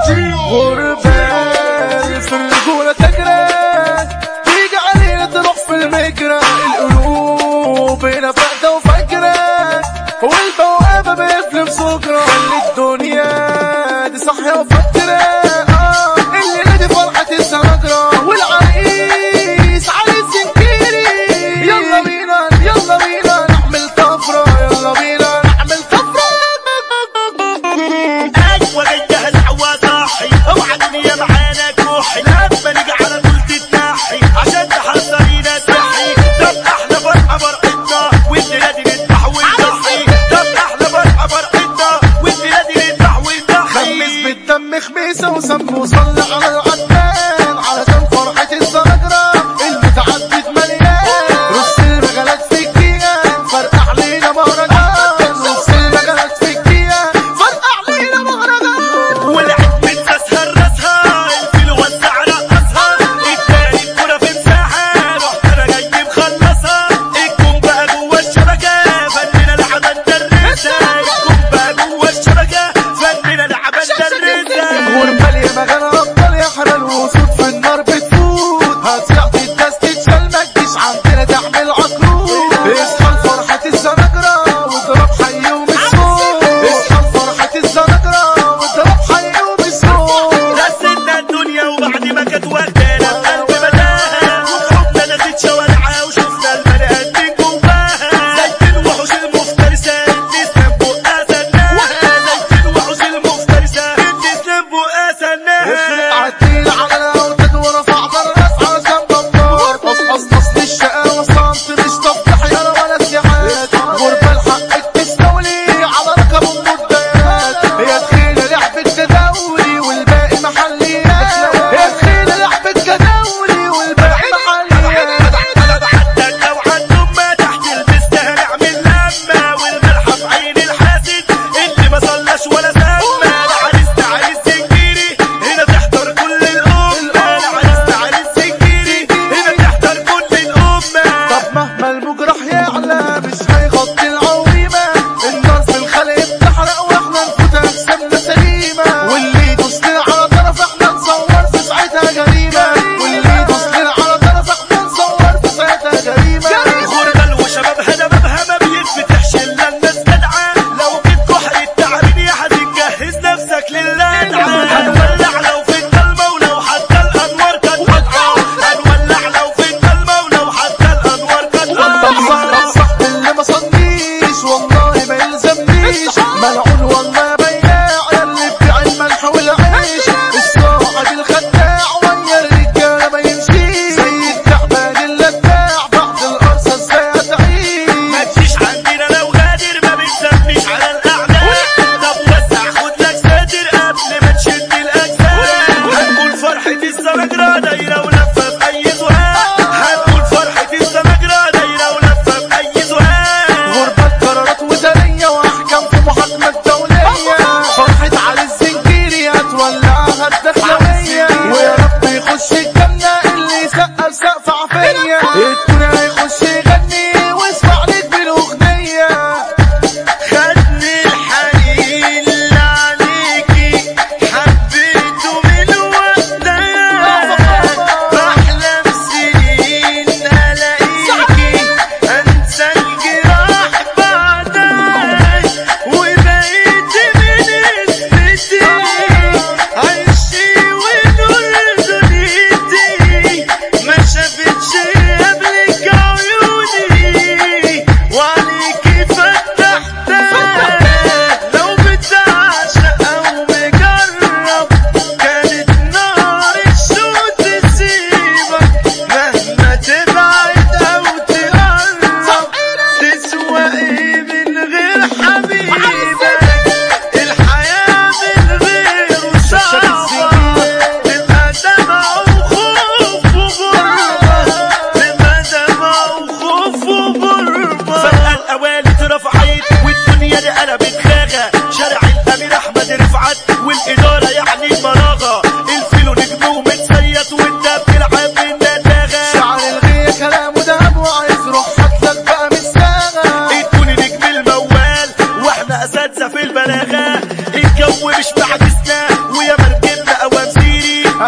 غربان في الرجولة تجران تيجي علينا تروح في المجرى القلوب هنا فاقدة وفاكرة والبوابة بيفلم سكرة الدنيا دي صاحية وفاكرة آه الليلة دي فرحة السماجرة والعريس علي السنكيري يلا بينا يلا بينا نعمل طفرة يلا بينا نعمل طفرة ايوه جايه الهوا صاحي اوعى الدنيا معانا كحي لما نيجي على طول تتنحي عشان تحذرينا تحي طب احلى فرحه فرحتنا والليله دي نذبح ونضحي طب احلى فرحه فرحتنا والليله دي نذبح خمس ونضحي بالدم خميسة وسم وصلي على العدنان علشان فرحة الزرقرة المتعدد مليان رص المجالات في الكيان فرقع علينا مهرجان رص المجالات في الكيان فرقع علينا مهرجان ولعت بتسهر راسها الفيل وزع رقصها التاني الكرة في مساحة رحت انا جاي مخلصها الكون بقى جوه الشبكة فننا لعبة ندرسها الكون بقى جوه الشبكة فننا لعبة ندرسها جمهور مالية مجال أبطال يا حلال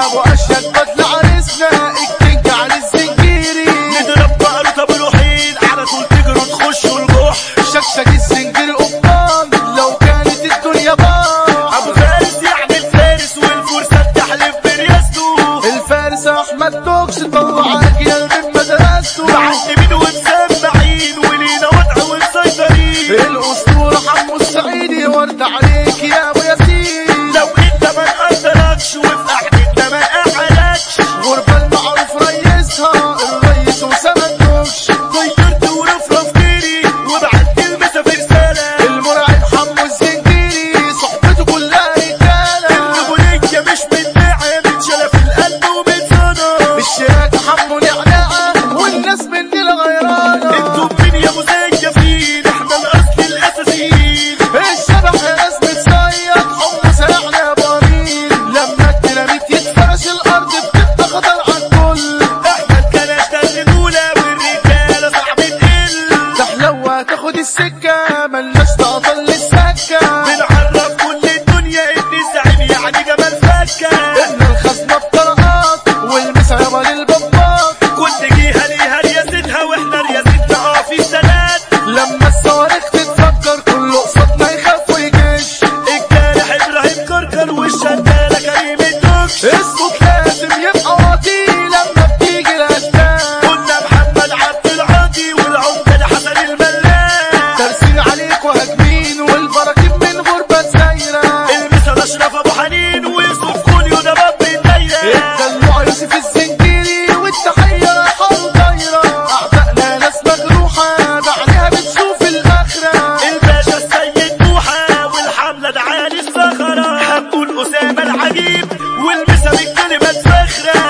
ابو اشيك بدل عريسنا الكينج علي الزنجيري نضرب بقره طب الوحيد على طول تجروا تخشوا الجح شكشك الزنجيري قبطان لو كانت الدنيا بار ابو فارس يعني الفارس والفرصه بتحلف برياسته الفارس احمد توكس طلع اجيال من مدرسته معلمين ومسمعين ولينا وضع ومسيطرين الاسطوره حمو السعيدي ورد عليك يا ابو ياسين لو انت ما نقدركش وفي قعدتنا ما قعدكش غربه المعروف ريسها الريس اسامه الدوش طيرت ورفرف جري وبعت المسا في رساله المرعب حمو الزنجيري صحبته كلها رجاله الرجوليه مش متباعه متشاله في القلب ومتصدى الشياكه حمو نعناعه والناس مننا غيرانه انتوا مين يا مزيفين احنا الاصل الاساسيين الشبح يا ناس بتصيد حمص يعني بارين لما الديناميت يتفرش الارض بتبقى خطر على الكل احنا الكنات الرجوله والرجاله صعب تقل تحلوى تاخد السكه ملناش تعطل للسكه بنعرف كل الدنيا ان الزعيم يعني جمال فكه ان الخزنه بطرقات والمسا يابا للبطات كل جهه ليها رياستها واحنا رياستنا اه في سنات لما الصواريخ تتفجر كله قصادنا يخاف ويجيش الجارح ابراهيم كركر والشداله كريم الدكش اسمك لازم يبقى واطي لما بتيجي الاشكال قلنا محمد عبد العاطي والعمده حسن الملاك ترسين عليك وهجمين والبراكين من غربة سايرة المثل اشرف ابو حنين ويوسف كوليو ده باب الدايره الدلوع يوسف الزنجيري والتحية رايحة وطايرة أعدائنا ناس مجروحة بعدها بتشوف الآخرة الباشا السيد موحى والحملة دعاني الصخرة هنقول أسامة العجيب والمسا بالكلمة الفخرة